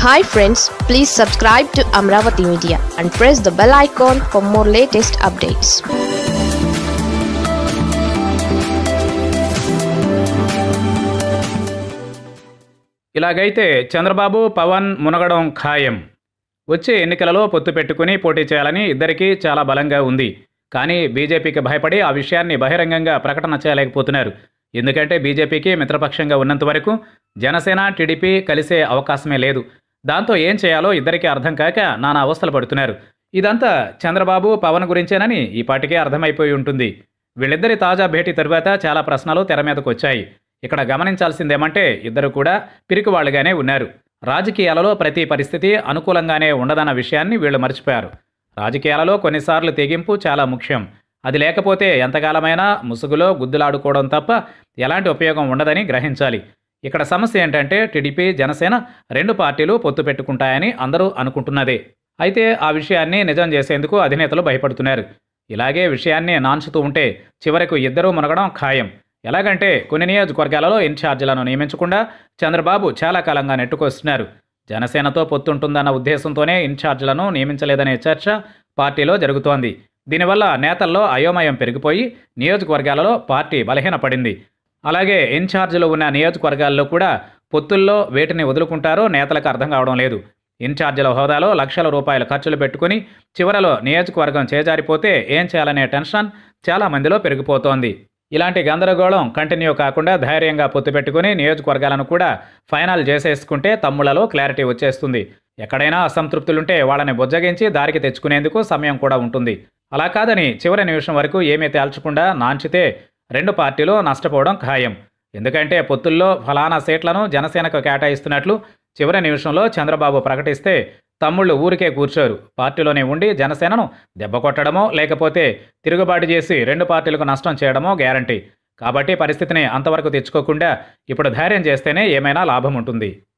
hi friends please subscribe to Amaravati media and press the bell icon for more latest updates ఇలాగైతే చంద్రబాబు పవన్ మునగడం ఖాయం వచ్చే ఎన్నికలలో పొత్తు పెట్టుకుని పోటీ చేయాలని ఇద్దరికీ చాలా బలంగా ఉంది కానీ బీజేపీకి భయపడి ఆ విషయాన్ని బహిరంగంగా ప్రకటన చేయలేకపోతున్నారు ఎందుకంటే బీజేపీకి మిత్రపక్షంగా ఉన్నంత వరకు జనసేన టీడీపీ కలిసే అవకాశమే లేదు దాంతో ఏం చేయాలో ఇద్దరికీ అర్థం కాక నానా అవస్థలు పడుతున్నారు ఇదంతా చంద్రబాబు పవన్ గురించేనని ఈ పాటికే అర్థమైపోయి ఉంటుంది వీళ్ళిద్దరి తాజా భేటీ తరువాత చాలా ప్రశ్నలు తెర మీదకు వచ్చాయి ఇక్కడ గమనించాల్సిందేమంటే ఇద్దరు కూడా పిరికివాళ్లుగానే ఉన్నారు రాజకీయాలలో ప్రతి పరిస్థితి అనుకూలంగానే ఉండదన్న విషయాన్ని వీళ్ళు మర్చిపోయారు రాజకీయాలలో కొన్నిసార్లు తెగింపు చాలా ముఖ్యం అది లేకపోతే ఎంతకాలమైనా ముసుగులో గుద్దులాడుకోవడం తప్ప ఎలాంటి ఉపయోగం ఉండదని గ్రహించాలి ఇక్కడ సమస్య ఏంటంటే టీడీపీ జనసేన రెండు పార్టీలు పొత్తు పెట్టుకుంటాయని అందరూ అనుకుంటున్నదే అయితే ఆ విషయాన్ని నిజం చేసేందుకు అధినేతలు భయపడుతున్నారు ఇలాగే విషయాన్ని నాన్చుతూ ఉంటే చివరకు ఇద్దరూ మునగడం ఖాయం ఎలాగంటే కొన్ని నియోజకవర్గాలలో ఇన్ఛార్జీలను నియమించకుండా చంద్రబాబు చాలా కాలంగా నెట్టుకొస్తున్నారు జనసేనతో పొత్తుంటుందన్న ఉద్దేశంతోనే ఇన్ఛార్జీలను నియమించలేదనే చర్చ పార్టీలో జరుగుతోంది దీనివల్ల నేతల్లో అయోమయం పెరిగిపోయి నియోజకవర్గాలలో పార్టీ బలహీనపడింది అలాగే ఇన్ఛార్జీలు ఉన్న నియోజకవర్గాల్లో కూడా పొత్తుల్లో వేటిని వదులుకుంటారో నేతలకు అర్థం కావడం లేదు ఇన్ఛార్జీల హోదాలో లక్షల రూపాయల ఖర్చులు పెట్టుకుని చివరలో నియోజకవర్గం చేజారిపోతే ఏం చేయాలనే టెన్షన్ చాలా మందిలో పెరిగిపోతోంది ఇలాంటి గందరగోళం కంటిన్యూ కాకుండా ధైర్యంగా పొత్తు పెట్టుకుని నియోజకవర్గాలను కూడా ఫైనల్ చేసేసుకుంటే తమ్ముళ్లలో క్లారిటీ వచ్చేస్తుంది ఎక్కడైనా అసంతృప్తులుంటే వాళ్ళని బుజ్జగించి దారికి తెచ్చుకునేందుకు సమయం కూడా ఉంటుంది అలా కాదని చివరి నిమిషం వరకు ఏమీ తేల్చకుండా నాంచితే రెండు పార్టీలు నష్టపోవడం ఖాయం ఎందుకంటే పొత్తుల్లో ఫలానా సీట్లను జనసేనకు కేటాయిస్తున్నట్లు చివరి నిమిషంలో చంద్రబాబు ప్రకటిస్తే తమ్ముళ్ళు ఊరికే కూర్చోరు పార్టీలోనే ఉండి జనసేనను దెబ్బ కొట్టడమో లేకపోతే తిరుగుబాటు చేసి రెండు పార్టీలకు నష్టం చేయడమో గ్యారంటీ కాబట్టి పరిస్థితిని అంతవరకు తెచ్చుకోకుండా ఇప్పుడు ధైర్యం చేస్తేనే ఏమైనా లాభం ఉంటుంది